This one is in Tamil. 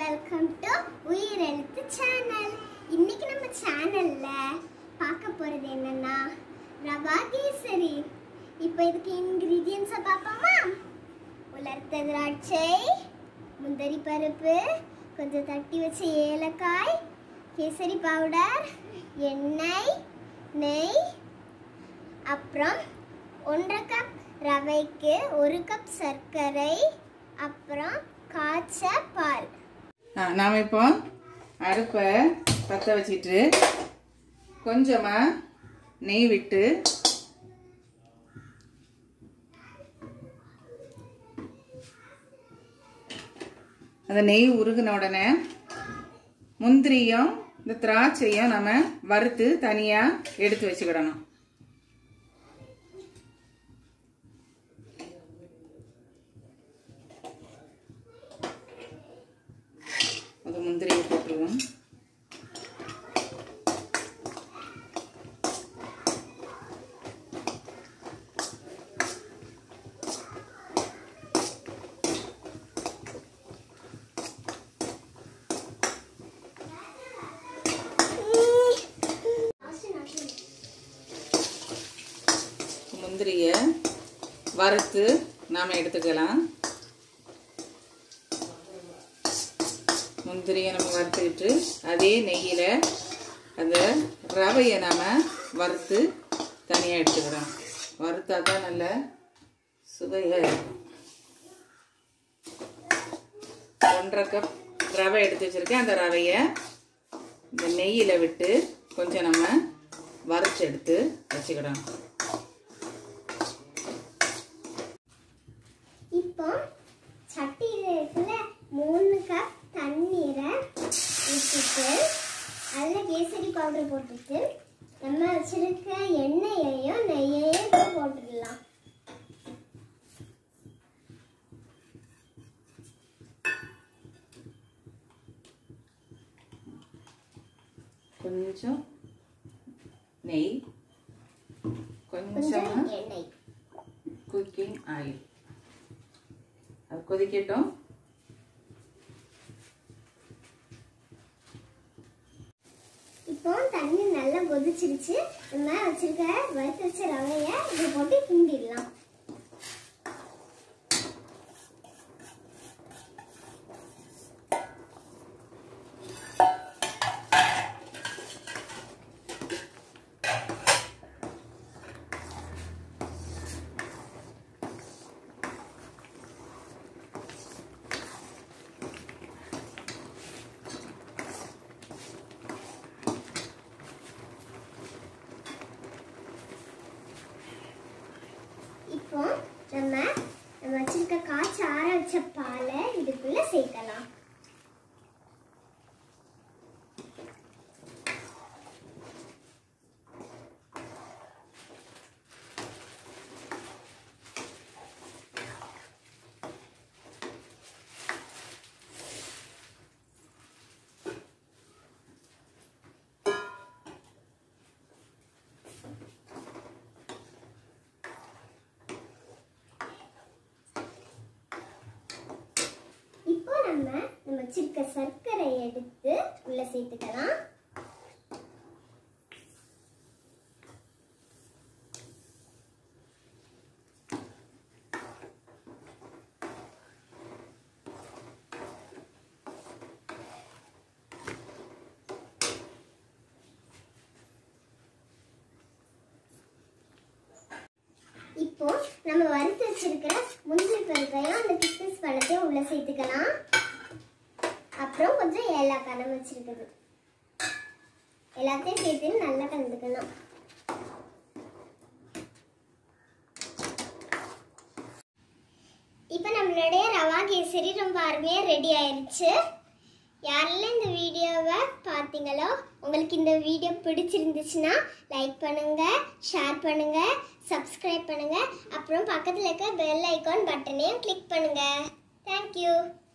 வெல்கம் டு உயிர் எழுத்து சேனல் இன்னைக்கு நம்ம சேனல்ல பார்க்க போறது என்னன்னா ரவா கேசரி இப்போ இதுக்கு இன்கிரீடியன்ஸை பார்ப்போமா உலர்த்த திராட்சை முந்திரி பருப்பு கொஞ்சம் தட்டி வச்ச ஏலக்காய் கேசரி பவுடர் எண்ணெய் நெய் அப்புறம் ஒன்றரை கப் ரவைக்கு ஒரு கப் சர்க்கரை அப்புறம் காய்ச்ச பால் ஆ, நாம் இப்போ அடுப்பை பற்ற வச்சிட்டு கொஞ்சமாக நெய் விட்டு அந்த நெய் உருகின உடனே முந்திரியும் இந்த திராட்சையும் நம்ம வறுத்து தனியாக எடுத்து வச்சுக்கிடணும் அது முந்திரியை போட்டுருவோம் முந்திரியை வறுத்து நாம் எடுத்துக்கலாம் முந்திரியை நம்ம வறுத்துக்கிட்டு அதே நெய்யில் அந்த ரவையை நாம் வறுத்து தனியாக எடுத்துக்கிறோம் வறுத்தா தான் நல்ல சுவையாக இருக்கும் ஒன்றரை கப் ரவை எடுத்து வச்சுருக்கேன் அந்த ரவையை இந்த நெய்யில் விட்டு கொஞ்சம் நம்ம வறுத்து எடுத்து வச்சுக்கிடணும் இப்போ சட்டியில் இருக்குல்ல மூணு கப் தண்ணீரை ஊற்றிட்டு அதில் கேசரி பவுடர் போட்டுட்டு நம்ம வச்சிருக்க எண்ணெயையும் நெய்யையும் இப்போ போட்டுடலாம் கொஞ்சம் நெய் கொஞ்சம் கொஞ்சமாக எண்ணெய் குக்கிங் ஆயில் அது கொதிக்கட்டும் இப்போ தண்ணி நல்லா கொதிச்சிருச்சு நம்ம வச்சிருக்க வறுத்து வச்ச ரவையை இதை போட்டு கிண்டிடலாம் இப்போ நம்ம நம்ம வச்சிருக்க காய்ச்சி ஆற வச்ச பாலை இதுக்குள்ள சேர்க்கலாம் இப்போ நம்ம நம்ம வச்சிருக்க சர்க்கரை எடுத்து உள்ள சேர்த்துக்கலாம் இப்போ நம்ம வறுத்து வச்சிருக்கிற முந்திரி பருப்பையும் அந்த கிஸ்மிஸ் பழத்தையும் உள்ள சேர்த்துக்கலாம் அப்புறம் கொஞ்சம் ஏலக்காய் நம்ம வச்சிருக்குது எல்லாத்தையும் சேர்த்து நல்லா கலந்துக்கணும் இப்போ நம்மளுடைய ரவா கேசரி ரொம்ப அருமையாக ரெடி ஆயிருச்சு யாரெல்லாம் இந்த வீடியோவை பார்த்தீங்களோ உங்களுக்கு இந்த வீடியோ பிடிச்சிருந்துச்சுன்னா லைக் பண்ணுங்க ஷேர் பண்ணுங்க சப்ஸ்கிரைப் பண்ணுங்க அப்புறம் பக்கத்தில் இருக்க பெல் ஐகான் பட்டனையும் கிளிக் பண்ணுங்க தேங்க்யூ